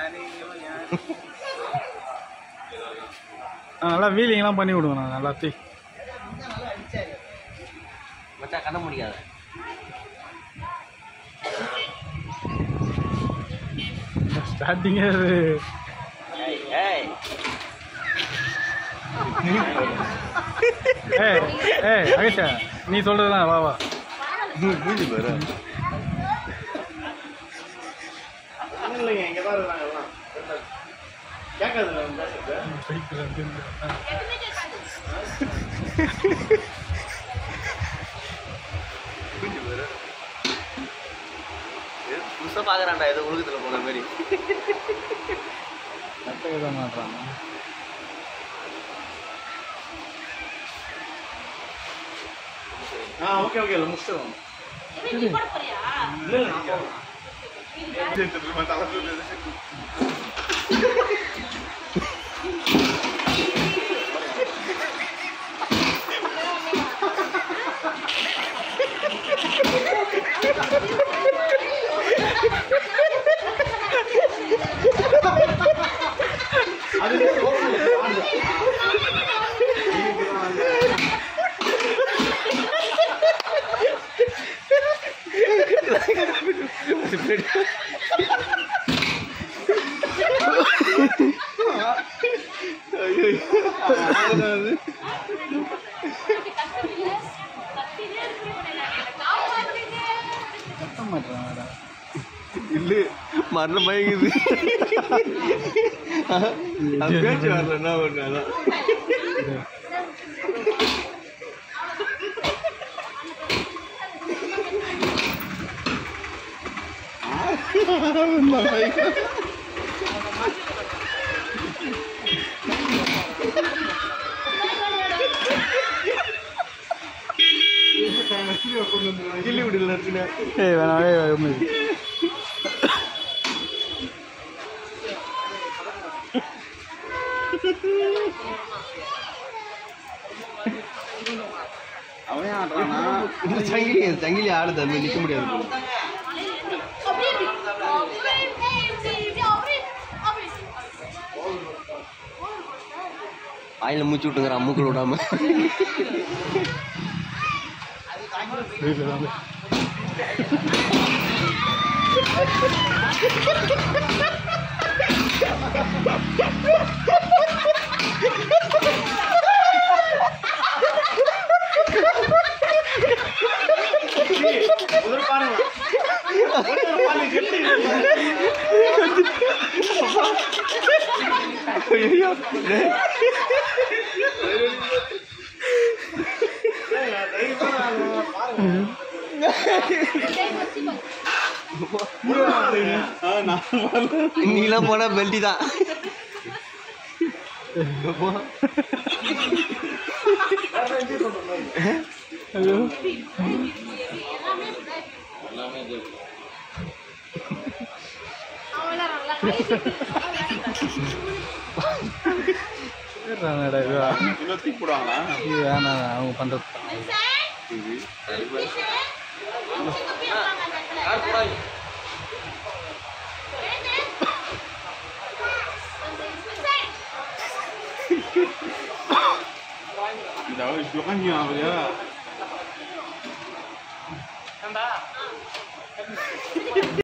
ஆ, நல்லா வீலிங்லாம் பண்ணி விடுவேன் நான் எல்லாத்தையும் மச்சான் கண்ண முடியாத ஸ்டார்டிங்கே அது ஏய் ஏய் ஏய் அகேஷா நீ சொல்றதுலாம் வா வா மூஞ்சி பாரு இல்லைங்க இங்கே தான் இருக்காங்க எல்லாம் கேட்காதுல்ல மூஞ்சி பாரு ஏய், புதுசா பாக்குறான்டா ஏதோ உலகத்துல போன மாதிரி கரெக்டாக தான் மாட்டுறாங்க ஆ ஓகே ஓகே இல்லை முடிச்சிடுவோம் இல்லை இல்லை நான் போகிறேன் கட்ட மாட்டுறாங்க இல்ல மரண பயங்குது அது பேச்சு வரல என்ன ஒண்ணு அதான் கிள்ளி விடல இருக்குண்ணே ஏய் வேணாம் ஏய் உண்மை அவன் ஆடுறானா இந்த சங்கிலி சங்கிலி ஆடுது அது நிக்க முடியாது போல. வாயில மூச்சு விட்டுங்கிறான் மூக்கில் விடாம வீட்டில் தான் முதல் பாருங்க முதல் பாருங்க எப்படி ஐயோ டேய். நீலாம் போனா பெல்ட்டி தான் ஐயோ சரிடாடா, இது வா. இன்னும் தூக்கி போடுவாங்களா இது வேணாம் அவங்க பண்ணுறது இந்த ஜோகி ஆகுது